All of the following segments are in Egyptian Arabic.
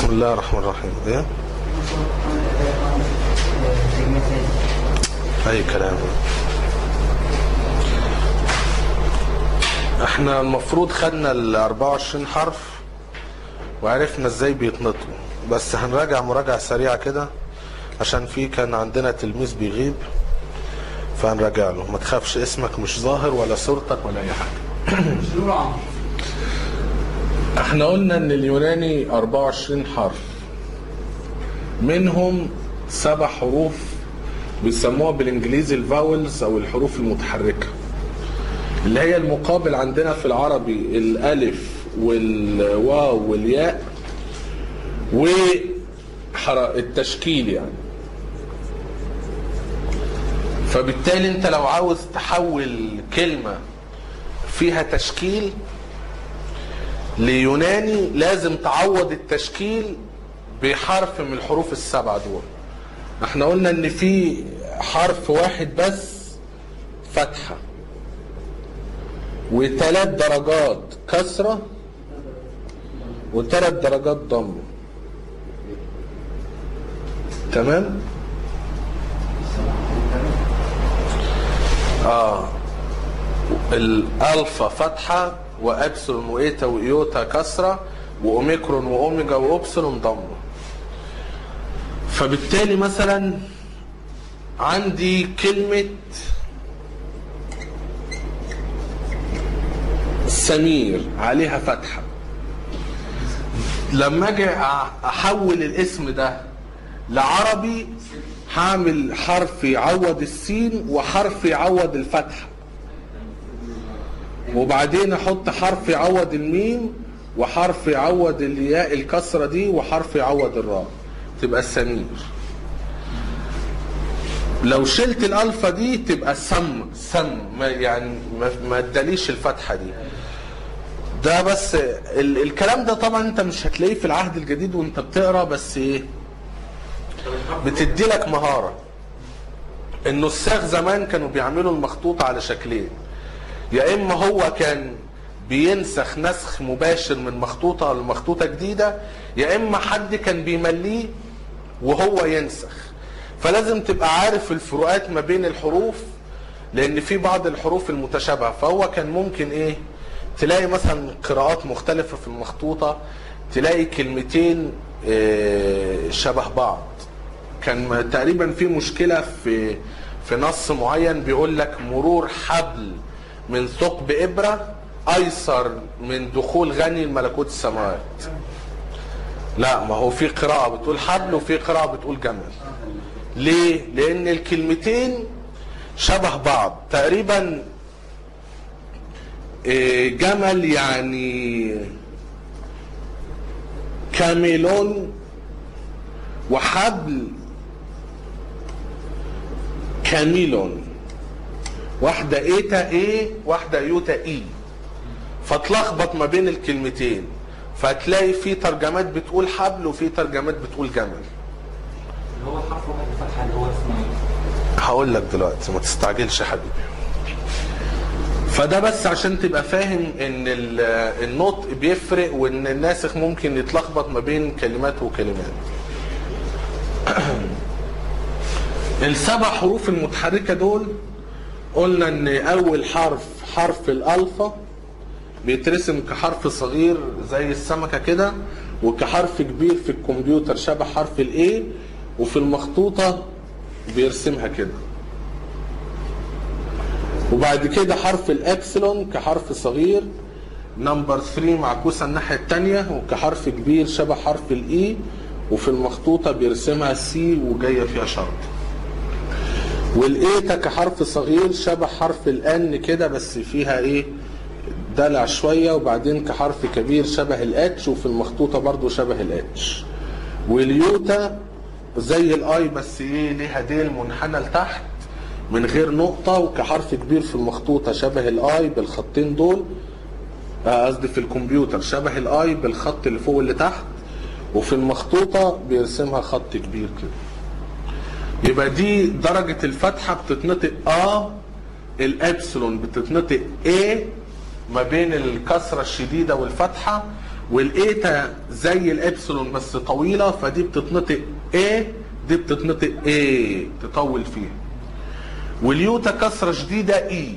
بسم الله الرحمن الرحيم ايه اي كلام احنا المفروض خدنا ال 24 حرف وعرفنا ازاي بيتنطقوا بس هنراجع مراجعة سريعة كده عشان في كان عندنا تلميذ بيغيب فهنراجع له ما تخافش اسمك مش ظاهر ولا صورتك ولا اي حاجة احنا قلنا ان اليوناني 24 حرف منهم سبع حروف بيسموها بالانجليزي الفاولز او الحروف المتحركه اللي هي المقابل عندنا في العربي الالف والواو والياء والتشكيل يعني فبالتالي انت لو عاوز تحول كلمه فيها تشكيل ليوناني لازم تعوض التشكيل بحرف من الحروف السبعة دول احنا قلنا ان في حرف واحد بس فتحة وثلاث درجات كسرة وثلاث درجات ضم تمام اه الالفا فتحه وابسلون وايتا وايوتا كسره واوميكرون واوميجا واوبسلون ضمه فبالتالي مثلا عندي كلمة سمير عليها فتحة لما اجي احول الاسم ده لعربي هعمل حرف يعوض السين وحرف يعوض الفتحه وبعدين احط حرف يعوض الميم وحرف يعوض الياء الكسره دي وحرف يعوض الراء تبقى السمير لو شلت الالفا دي تبقى سم سم ما يعني ما, ما اداليش الفتحه دي ده بس ال الكلام ده طبعا انت مش هتلاقيه في العهد الجديد وانت بتقرا بس ايه بتدي لك مهاره النساخ زمان كانوا بيعملوا المخطوط على شكلين يا اما هو كان بينسخ نسخ مباشر من مخطوطه لمخطوطه جديده يا اما حد كان بيمليه وهو ينسخ فلازم تبقى عارف الفروقات ما بين الحروف لان في بعض الحروف المتشابهه فهو كان ممكن ايه تلاقي مثلا قراءات مختلفه في المخطوطه تلاقي كلمتين شبه بعض كان تقريبا في مشكله في في نص معين بيقول لك مرور حبل من ثقب ابره ايسر من دخول غني الملكوت السماوات لا ما هو في قراءه بتقول حبل وفي قراءه بتقول جمل ليه لان الكلمتين شبه بعض تقريبا جمل يعني كاميلون وحبل كاميلون واحدة ايتا ايه واحدة يوتا اي فتلخبط ما بين الكلمتين فتلاقي في ترجمات بتقول حبل وفي ترجمات بتقول جمل اللي هو حرف واحد الفتحة اللي هو اسمه ايه؟ هقول لك دلوقتي ما تستعجلش يا حبيبي فده بس عشان تبقى فاهم ان النطق بيفرق وان الناسخ ممكن يتلخبط ما بين كلمات وكلمات السبع حروف المتحركة دول قلنا ان اول حرف حرف الالفا بيترسم كحرف صغير زي السمكة كده وكحرف كبير في الكمبيوتر شبه حرف الاي وفي المخطوطة بيرسمها كده وبعد كده حرف الاكسلون كحرف صغير نمبر 3 معكوسة الناحية التانية وكحرف كبير شبه حرف الاي وفي المخطوطة بيرسمها سي وجاية فيها شرط والايتا كحرف صغير شبه حرف الان كده بس فيها ايه دلع شوية وبعدين كحرف كبير شبه الاتش وفي المخطوطة برضو شبه الاتش واليوتا زي الاي بس ايه ليها ديل منحنى لتحت من غير نقطة وكحرف كبير في المخطوطة شبه الاي بالخطين دول قصدي في الكمبيوتر شبه الاي بالخط اللي فوق واللي تحت وفي المخطوطة بيرسمها خط كبير كده يبقى دي درجة الفتحة بتتنطق اه الابسلون بتتنطق ايه ما بين الكسرة الشديدة والفتحة والايتا زي الابسلون بس طويله فدي بتتنطق ايه دي بتتنطق ايه تطول فيها واليوتا كسره شديده اي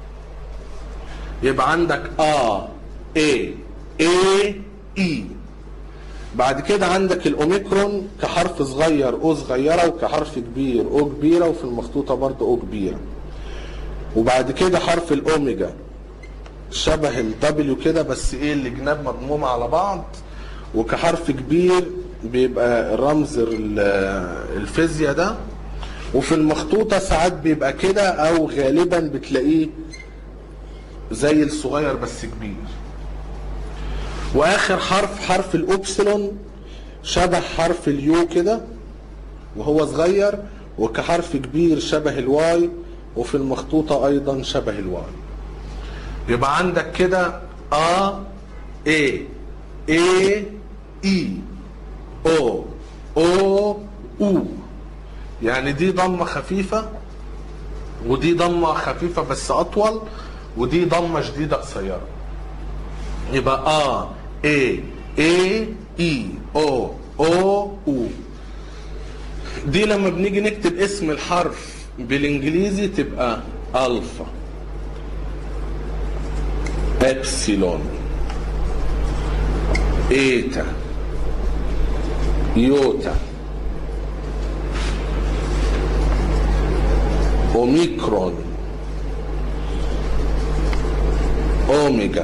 يبقى عندك ا اي اي اي بعد كده عندك الاوميكرون كحرف صغير او صغيره وكحرف كبير او كبيره وفي المخطوطه برضه او كبيره وبعد كده حرف الاوميجا شبه الدبليو كده بس ايه الجناب مضمومه على بعض وكحرف كبير بيبقى رمز ال- الفيزياء ده وفي المخطوطه ساعات بيبقى كده او غالبا بتلاقيه زي الصغير بس كبير واخر حرف حرف الاوبسلون شبه حرف اليو كده وهو صغير وكحرف كبير شبه الواي وفي المخطوطة ايضا شبه الواي يبقى عندك كده ا اي اي اي او او او يعني دي ضمة خفيفة ودي ضمة خفيفة بس اطول ودي ضمة شديدة قصيرة يبقى ا اي اي اي او او او دي لما بنيجي نكتب اسم الحرف بالانجليزي تبقى الفا ابسيلون ايتا يوتا اوميكرون اوميجا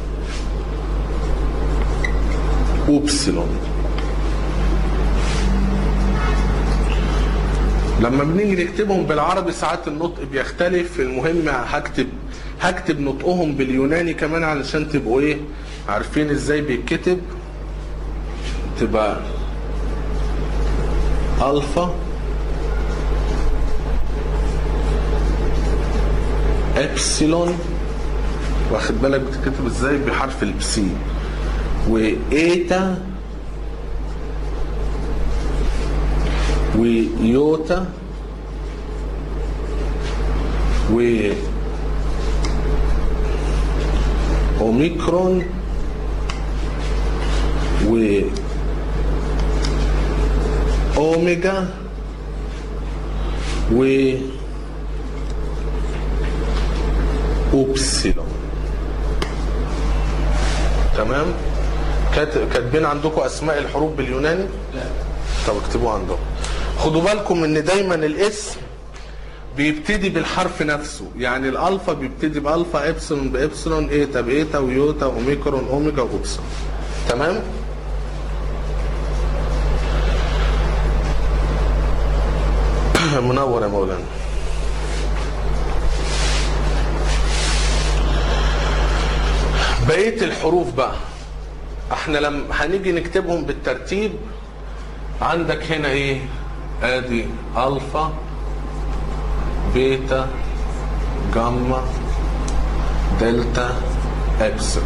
اوبسيلون لما بنيجي نكتبهم بالعربي ساعات النطق بيختلف المهم هكتب هكتب نطقهم باليوناني كمان علشان تبقوا ايه عارفين ازاي بيتكتب تبقى الفا ابسيلون واخد بالك بتتكتب ازاي بحرف البسي وايتا ويوتا و اوميكرون و اوميجا و اوبسيلون تمام كات- كاتبين عندكم اسماء الحروف باليوناني لا طب اكتبوه عندهم خدوا بالكم ان دايما الاسم بيبتدي بالحرف نفسه يعني الالفا بيبتدي بالفا ابسلون بابسلون ايتا بايتا ويوتا اوميكرون اوميجا واوبسلون تمام منور يا مولانا بقيه الحروف بقى احنا لما هنيجي نكتبهم بالترتيب عندك هنا ايه ادي الفا بيتا جاما دلتا ابسلون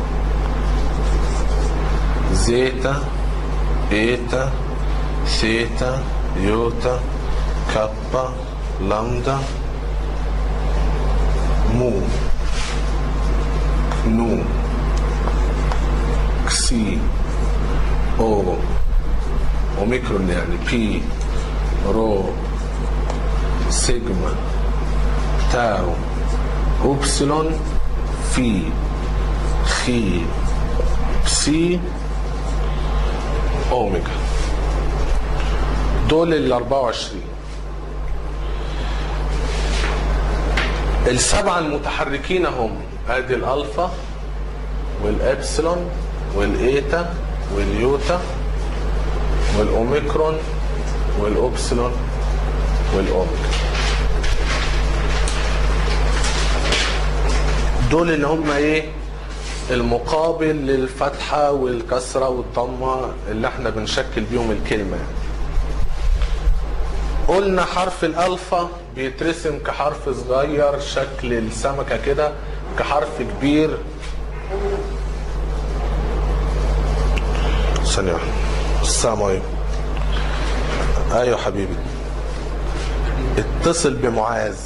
زيتا ايتا ثيتا يوتا كابا لامدا مو نو كسي او اوميكرون يعني بي رو سيجما تاو اوبسلون في خي بسي اوميجا دول ال 24 السبعه المتحركين هم ادي الالفا والابسلون والايتا واليوتا والاوميكرون والاوبسلون والاوميجا دول اللي هم ايه المقابل للفتحة والكسرة والضمة اللي احنا بنشكل بيهم الكلمة يعني. قلنا حرف الألفا بيترسم كحرف صغير شكل السمكة كده كحرف كبير ثانية واحدة السلام عليكم ايوه حبيبي اتصل بمعاذ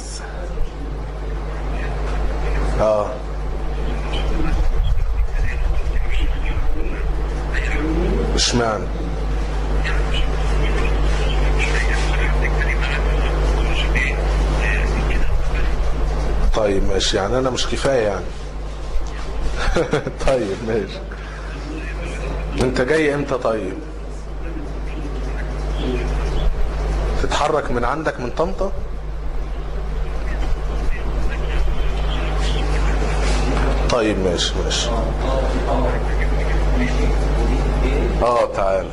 اه اشمعنى طيب ماشي يعني انا مش كفايه يعني طيب ماشي انت جاي امتى طيب تتحرك من عندك من طنطا طيب ماشي ماشي اه تعالى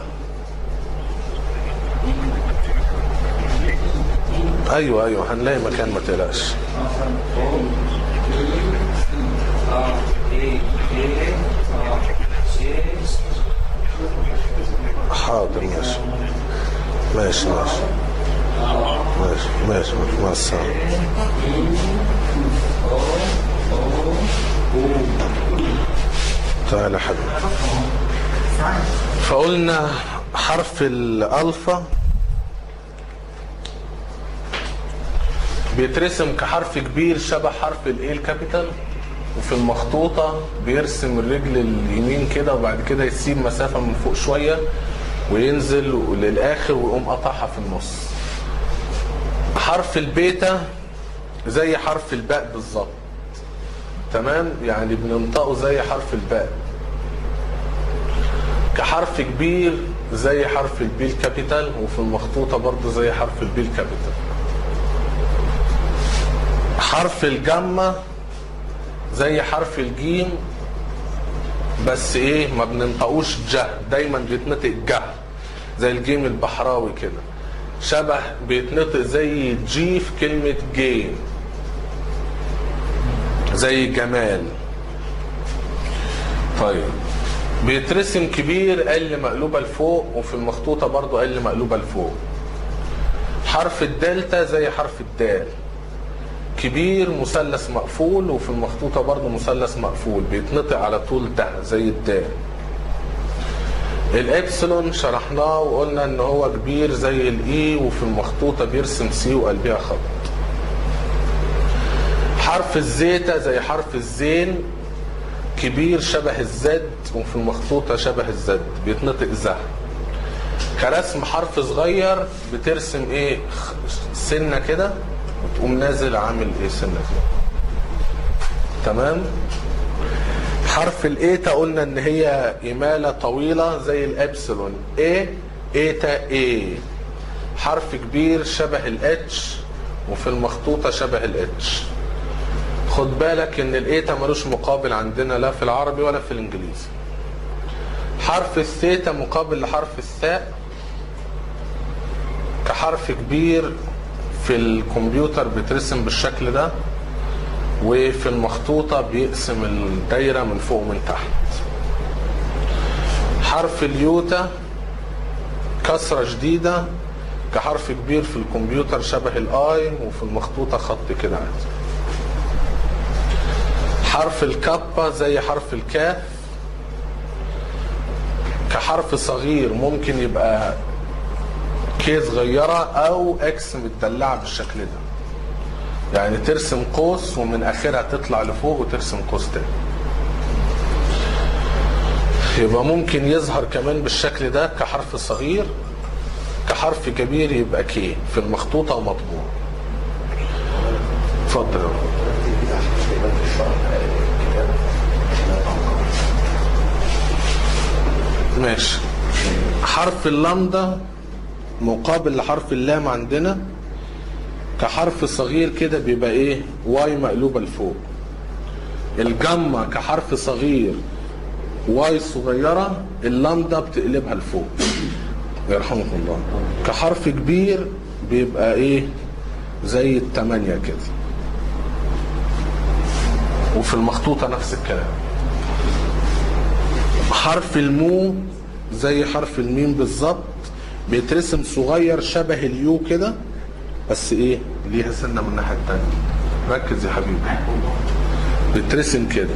ايوه ايوه هنلاقي مكان ما تقلقش حاضر ماشي ماشي ماشي ماشي ماشي ماشي مع السلامة تعالى يا حبيبي فقلنا حرف الألفا بيترسم كحرف كبير شبه حرف الايه الكابيتال وفي المخطوطة بيرسم الرجل اليمين كده وبعد كده يسيب مسافة من فوق شوية وينزل للآخر ويقوم قطعها في النص حرف البيتا زي حرف الباء بالظبط تمام يعني بننطقه زي حرف الباء كحرف كبير زي حرف البي الكابيتال وفي المخطوطة برضو زي حرف البي الكابيتال حرف الجمة زي حرف الجيم بس ايه ما بننطقوش جه دايما بيتنطق جه زي الجيم البحراوي كده شبه بيتنطق زي جي في كلمة جيم زي جمال طيب بيترسم كبير ال مقلوبة لفوق وفي المخطوطة برضو ال مقلوبة لفوق حرف الدلتا زي حرف الدال كبير مثلث مقفول وفي المخطوطة برضو مثلث مقفول بيتنطق على طول ده زي الدال الابسلون شرحناه وقلنا ان هو كبير زي الاي وفي المخطوطة بيرسم سي وقلبها خط حرف الزيتا زي حرف الزين كبير شبه الزد وفي المخطوطة شبه الزد بيتنطق زه كرسم حرف صغير بترسم ايه سنة كده وتقوم نازل عامل ايه سنة كده تمام حرف الايتا قلنا ان هي امالة طويلة زي الابسلون ايه ايتا ايه حرف كبير شبه الاتش وفي المخطوطة شبه الاتش خد بالك ان الايتا ملوش مقابل عندنا لا في العربي ولا في الانجليزي حرف الثيتا مقابل لحرف الثاء كحرف كبير في الكمبيوتر بيترسم بالشكل ده وفي المخطوطة بيقسم الدايرة من فوق ومن تحت حرف اليوتا كسرة جديدة كحرف كبير في الكمبيوتر شبه الاي وفي المخطوطة خط كده عادي حرف الكابا زي حرف الكاف كحرف صغير ممكن يبقى كي صغيرة او اكس متدلعة بالشكل ده يعني ترسم قوس ومن اخرها تطلع لفوق وترسم قوس تاني يبقى ممكن يظهر كمان بالشكل ده كحرف صغير كحرف كبير يبقى كي في المخطوطة ومطبوع اتفضل يا رب. ماشي حرف اللامدا مقابل لحرف اللام عندنا كحرف صغير كده بيبقى ايه واي مقلوبة لفوق الجمة كحرف صغير واي صغيرة اللامدا بتقلبها لفوق يرحمكم الله كحرف كبير بيبقى ايه زي التمانية كده وفي المخطوطة نفس الكلام حرف المو زي حرف الميم بالظبط بيترسم صغير شبه اليو كده بس ايه ليها سنه من الناحيه الثانيه ركز يا حبيبي بيترسم كده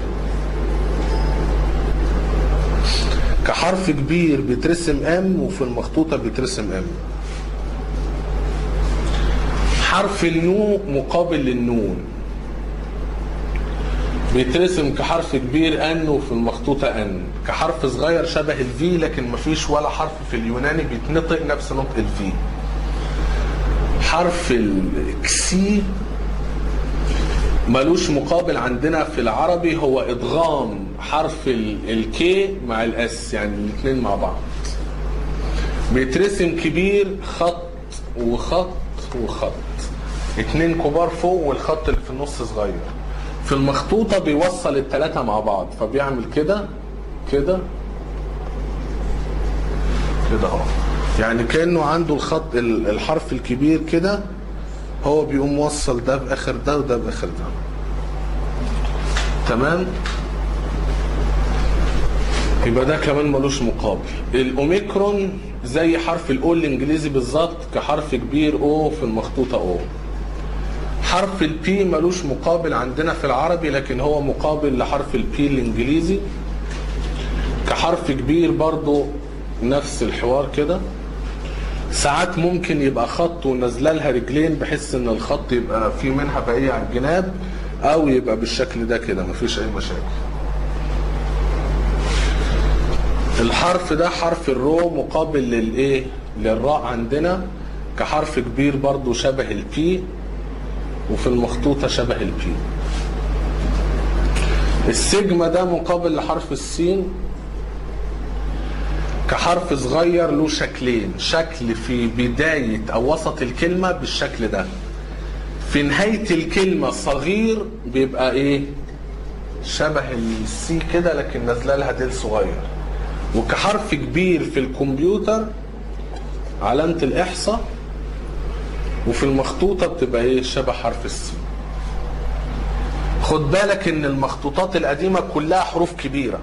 كحرف كبير بيترسم ام وفي المخطوطه بيترسم ام حرف النو مقابل للنون بيترسم كحرف كبير ان وفي المخطوطه ان كحرف صغير شبه الفي لكن مفيش ولا حرف في اليوناني بيتنطق نفس نطق الفي حرف الكسي ملوش مقابل عندنا في العربي هو ادغام حرف ال- الكي مع الاس يعني الاثنين مع بعض بيترسم كبير خط وخط وخط اتنين كبار فوق والخط اللي في النص صغير في المخطوطة بيوصل التلاتة مع بعض فبيعمل كده كده كده اهو يعني كأنه عنده الخط ال- الحرف الكبير كده هو بيقوم موصل ده بآخر ده وده بآخر ده تمام يبقى ده كمان ملوش مقابل الاوميكرون زي حرف الاو الانجليزي بالظبط كحرف كبير او في المخطوطه او حرف البي ملوش مقابل عندنا في العربي لكن هو مقابل لحرف البي الانجليزي كحرف كبير برضو نفس الحوار كده ساعات ممكن يبقى خط ونازله لها رجلين بحيث ان الخط يبقى في منها بقيه على الجناب او يبقى بالشكل ده كده مفيش اي مشاكل الحرف ده حرف الرو مقابل للايه للراء عندنا كحرف كبير برضو شبه البي وفي المخطوطة شبه البي السيجما ده مقابل لحرف السين كحرف صغير له شكلين شكل في بداية أو وسط الكلمة بالشكل ده في نهاية الكلمة صغير بيبقى إيه شبه السي كده لكن نازله لها ديل صغير وكحرف كبير في الكمبيوتر علامة الإحصاء وفي المخطوطة بتبقى إيه شبه حرف السي خد بالك إن المخطوطات القديمة كلها حروف كبيرة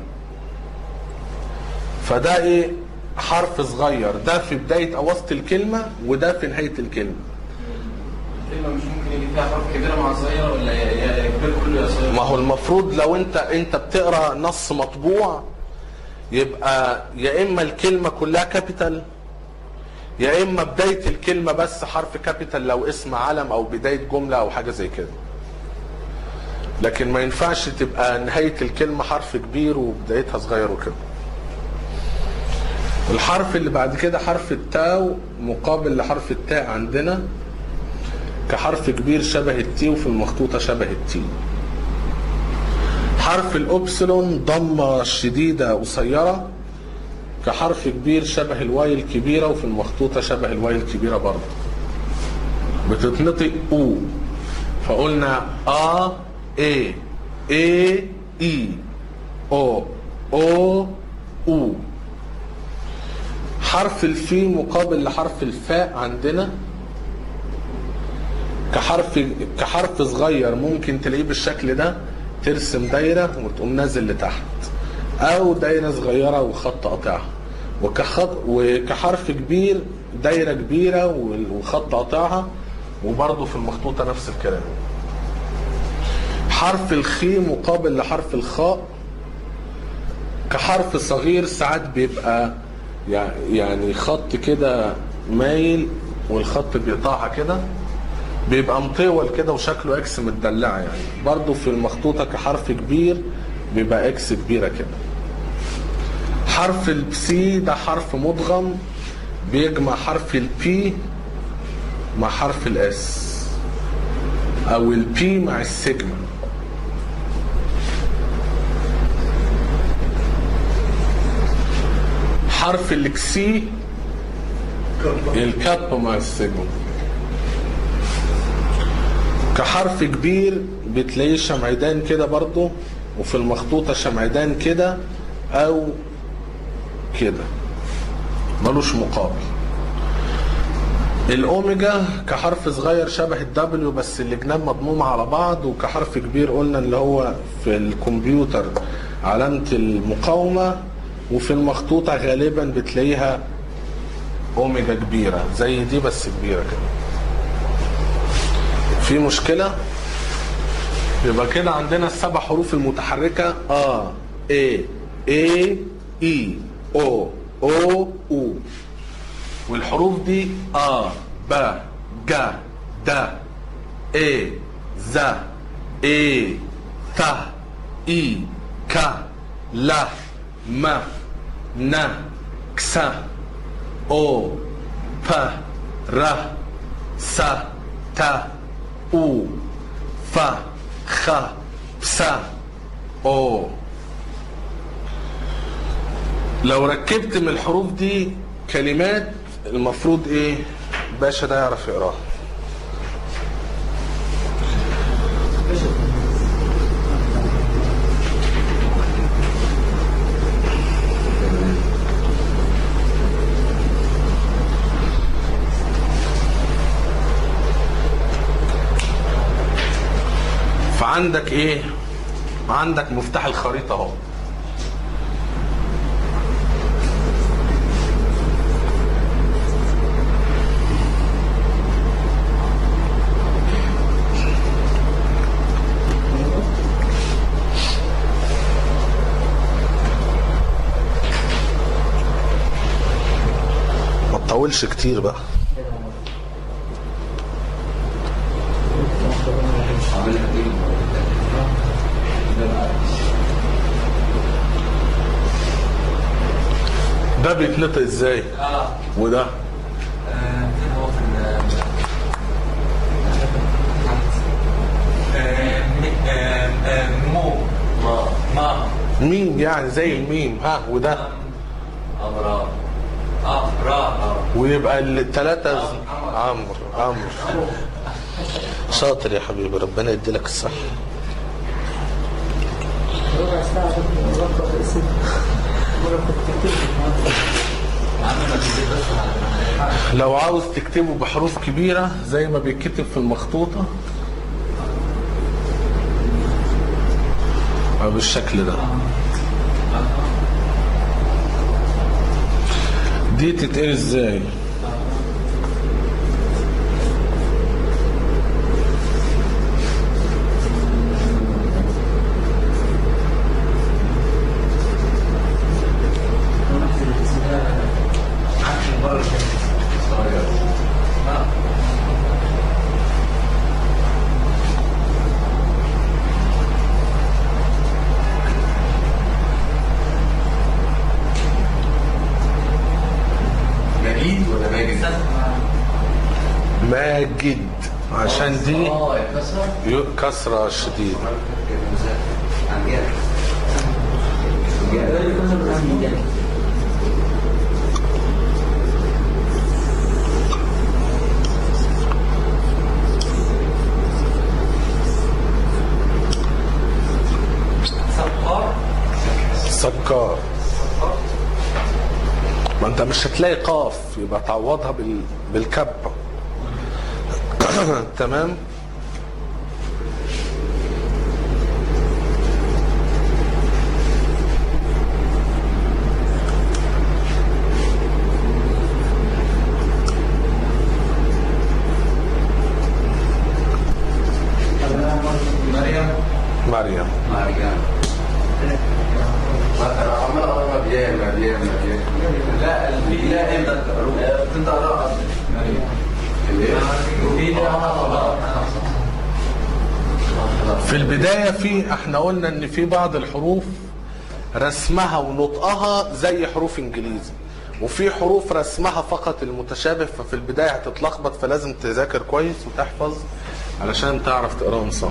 فده إيه حرف صغير ده في بداية أو وسط الكلمة وده في نهاية الكلمة الكلمة مش ممكن يجي فيها حرف كبيرة مع صغيرة ولا يا يا يا كبير كله يا صغير ما هو المفروض لو انت انت بتقرا نص مطبوع يبقى يا اما الكلمه كلها كابيتال يا اما بدايه الكلمه بس حرف كابيتال لو اسم علم او بدايه جمله او حاجه زي كده لكن ما ينفعش تبقى نهايه الكلمه حرف كبير وبدايتها صغير وكده الحرف اللي بعد كده حرف التاو مقابل لحرف التاء عندنا كحرف كبير شبه التي وفي المخطوطة شبه التي حرف الأبسلون ضمة شديدة قصيرة كحرف كبير شبه الواي الكبيرة وفي المخطوطة شبه الواي الكبيرة برضه بتتنطق أو فقلنا آ إيه إيه إي أو أو أو حرف الفي مقابل لحرف الفاء عندنا كحرف كحرف صغير ممكن تلاقيه بالشكل ده ترسم دايره وتقوم نازل لتحت او دايره صغيره وخط قاطعها وكخط وكحرف كبير دايره كبيره وخط قاطعها وبرضه في المخطوطه نفس الكلام حرف الخي مقابل لحرف الخاء كحرف صغير ساعات بيبقى يع- يعني خط كده مايل والخط بيقطعها كده بيبقى مطول كده وشكله اكس متدلعه يعني برضه في المخطوطه كحرف كبير بيبقى اكس كبيره كده حرف البسي ده حرف مدغم بيجمع حرف البي مع حرف الاس او البي مع السيجما حرف الاكسي الكاب مع السيجما كحرف كبير بتلاقيه شمعدان كده برضه وفي المخطوطة شمعدان كده أو كده ملوش مقابل الأوميجا كحرف صغير شبه الدبليو بس الجناب مضمومة على بعض وكحرف كبير قلنا اللي هو في الكمبيوتر علامة المقاومة وفي المخطوطة غالبا بتلاقيها أوميجا كبيرة زي دي بس كبيرة كده في مشكلة يبقى كده عندنا السبع حروف المتحركة آ إيه إيه إي أو أو أو والحروف دي آ ب ج د إيه ز إيه ت اي ك لا ما ن كس او ب ر س ت او ف خ بس او لو ركبت من الحروف دي كلمات المفروض ايه باشا ده يعرف يقراها فعندك ايه عندك مفتاح الخريطه اهو ما تطولش كتير بقى عاملها ايه؟ ده بيتنطق ازاي اه وده فين هو في ال آه، م- آه، آه، مو ما ما ميم يعني زي الميم ها وده أبرار أبرار ويبقى الثلاثة عمرو عمرو شاطر يا حبيبي ربنا يديلك الصحة ربع ساعة كنت بقرأ اسم مرة كنت كتبت لو عاوز تكتبه بحروف كبيرة زي ما بيتكتب في المخطوطة أو بالشكل ده دي تتقري ازاي عشان مرة صغير آه. مجيد ولا ماجد؟ ماجد عشان دي اه يا كسر ي- كسرة شديدة سقار سكار ما انت مش هتلاقي قاف يبقى تعوضها بال... بالكبة تمام مريم مريم مريم عمال اقرا مريم مريم مريم لا البي لا انت انت اقرا مريم البي في البداية في احنا قلنا ان في بعض الحروف رسمها ونطقها زي حروف انجليزي وفي حروف رسمها فقط المتشابه ففي البداية هتتلخبط فلازم تذاكر كويس وتحفظ علشان تعرف تقراهم صح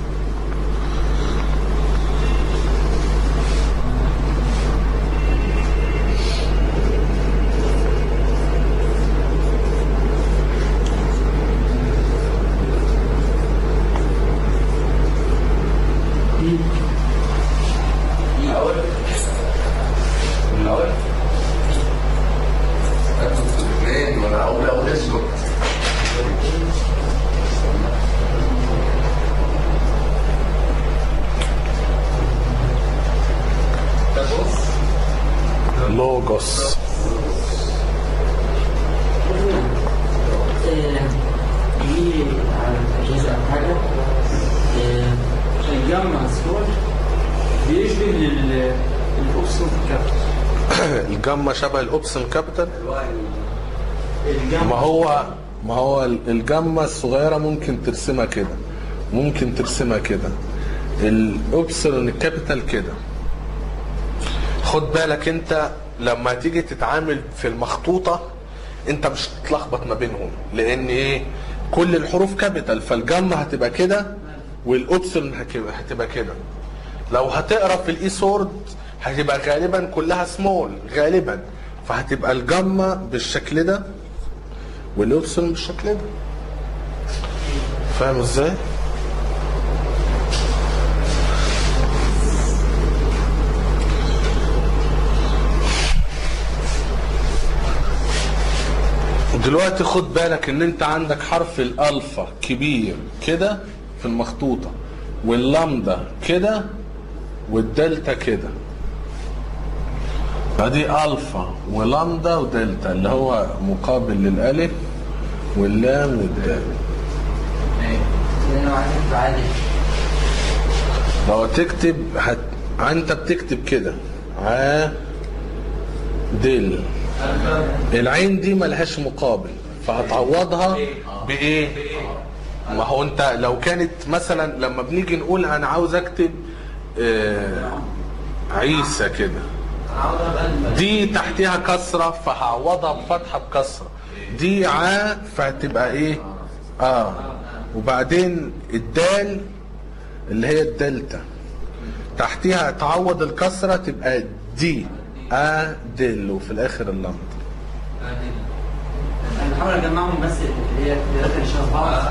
الاول الاول اثنين ولا اقول اقول اسكت لوجوس دي على الأجهزة أو حاجة آه، الجمع الصور بيشبه لل- الأبسط كابتن الجمة شبه الاوبسن كابيتال الجمع ما هو ما هو الجمة الصغيرة ممكن ترسمها كده ممكن ترسمها كده الاوبسلون الكابيتال كده خد بالك انت لما تيجي تتعامل في المخطوطة انت مش هتتلخبط ما بينهم لان ايه كل الحروف كابيتال فالجمة هتبقى كده والاوبسلون هك- هتبقى كده لو هتقرا في الاي سورد هتبقى غالبا كلها سمول غالبا فهتبقى الجمة بالشكل ده والاوبسلون بالشكل ده فاهم ازاي؟ دلوقتي خد بالك ان انت عندك حرف الالفا كبير كده في المخطوطة واللامدا كده والدلتا كده فدي الفا ولامدا ودلتا اللي هو مقابل للالف واللام والدال لأنه عارف عادي لو تكتب هت... انت بتكتب كده ع دل العين دي ملهاش مقابل فهتعوضها بايه ما هو انت لو كانت مثلا لما بنيجي نقول انا عاوز اكتب آه عيسى كده دي تحتها كسرة فهعوضها بفتحة بكسرة دي ع فهتبقى ايه اه وبعدين الدال اللي هي الدلتا تحتها تعوض الكسرة تبقى دي ادل وفي الاخر اللمض انا بحاول اجمعهم بس اللي هي الثلاثه اللي شبه بعض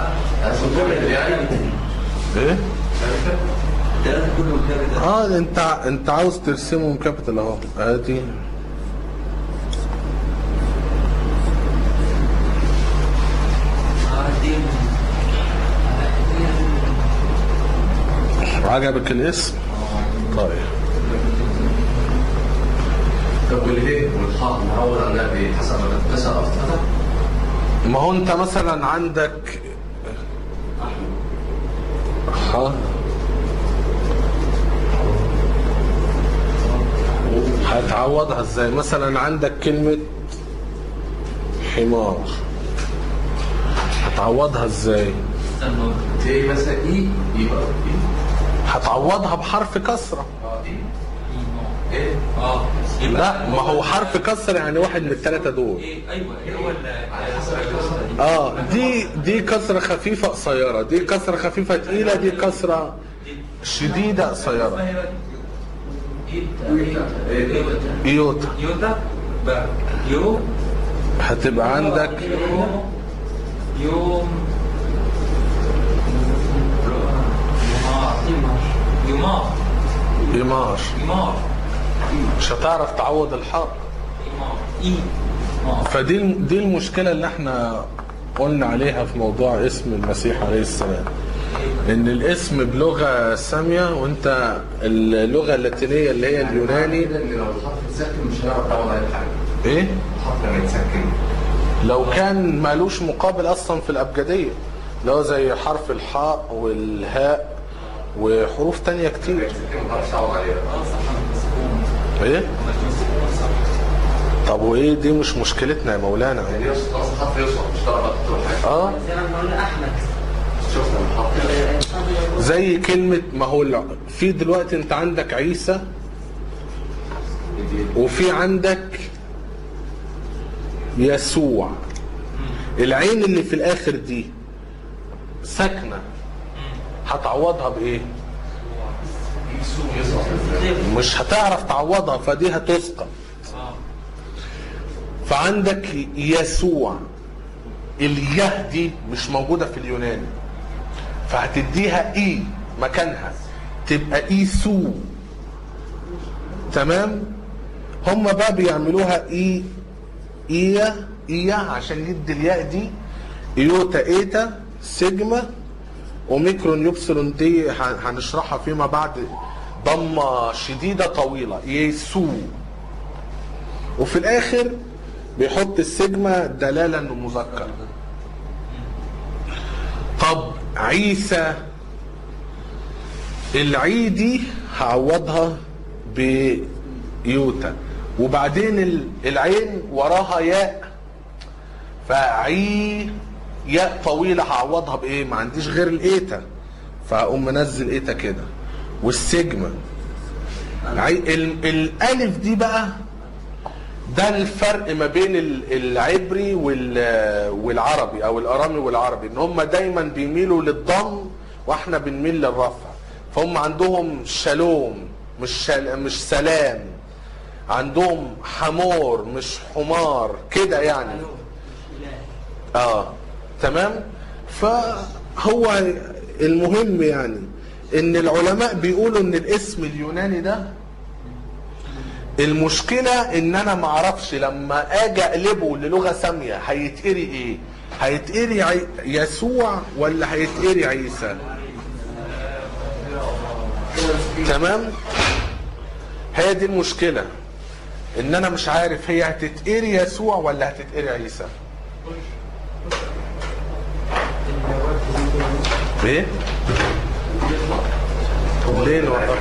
ايه الثلاثه كلهم كده اه انت انت عاوز ترسمهم كابيتال اهو ادي عجبك الاسم طيب طب والهي والحاء نعوض عنها بايه؟ حسب ما تتكسر او تتفتح؟ ما هو انت مثلا عندك ها هتعوضها ازاي مثلا عندك كلمة حمار هتعوضها ازاي تلاقي مثلا اي يبقى اي هتعوضها بحرف كسرة اه اي ايه؟ اه لا ما هو حرف كسر يعني واحد من الثلاثة دول ايوه هو على حسب الكسره دي اه دي دي كسرة خفيفة قصيرة دي كسرة خفيفة تقيلة دي كسرة شديدة قصيرة ايوتا يوتا بقى يو هتبقى عندك يوم يوم يمار إمار يمار مش هتعرف تعوض الحاء يمار اي مار فدي دي المشكلة اللي احنا قلنا عليها في موضوع اسم المسيح عليه السلام ان الاسم بلغة سامية وانت اللغة اللاتينية اللي هي اليوناني كده ان لو الحرف اتسكن مش هنعرف نعوض عليه حاجه ايه الحرف لما يتسكن لو كان مالوش مقابل اصلا في الابجدية اللي هو زي حرف الحاء والهاء وحروف تانية لما كتير يتسكن ما تعرفش تعوض عليها ايه طب وايه دي مش مشكلتنا يا مولانا يعني يصل اصلا حرف يصل مش هتعرف بقى تكتب حاجه اه زي ما قلنا احمد شفنا الحرف زي كلمة ما هو الع- في دلوقتي انت عندك عيسى وفي عندك يسوع العين اللي في الاخر دي ساكنة هتعوضها بايه يصل ازاي؟ مش هتعرف تعوضها فدي هتسقط فعندك يسوع اليه دي مش موجودة في اليوناني فهتديها اي مكانها تبقى ايسو تمام هم بقى بيعملوها اي ايا ايا عشان يدي الياء دي ايوتا ايتا سيجما اوميكرون يبسلون دي ه- هنشرحها فيما بعد ضمة شديدة طويلة يسوع وفي الاخر بيحط السيجما دلالة انه مذكر طب عيسى العيدي هعوضها بيوتا وبعدين ال- العين وراها ياء فعي ياء طويلة هعوضها بايه ما عنديش غير الايتا فهقوم منزل ايتا كده والسيجما عي- ال- الالف دي بقى ده الفرق ما بين ال- العبري وال- والعربي او الارامي والعربي ان هم دايما بيميلوا للضم واحنا بنميل للرفع فهم عندهم شالوم مش شل... مش سلام عندهم حمور مش حمار كده يعني اه تمام فهو المهم يعني ان العلماء بيقولوا ان الاسم اليوناني ده المشكلة ان انا معرفش لما اجي اقلبه للغة سامية هيتقري ايه هيتقري عي... يسوع ولا هيتقري عيسى تمام هي دي المشكلة ان انا مش عارف هي هتتقري يسوع ولا هتتقري عيسى ايه ليه نوقف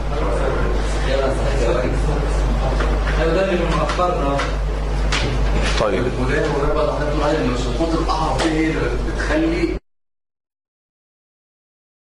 ايوه ده اللي من اخرنا طيب وده وده بقى حضرتك ان سقوط الاعراب دي هي اللي بتخلي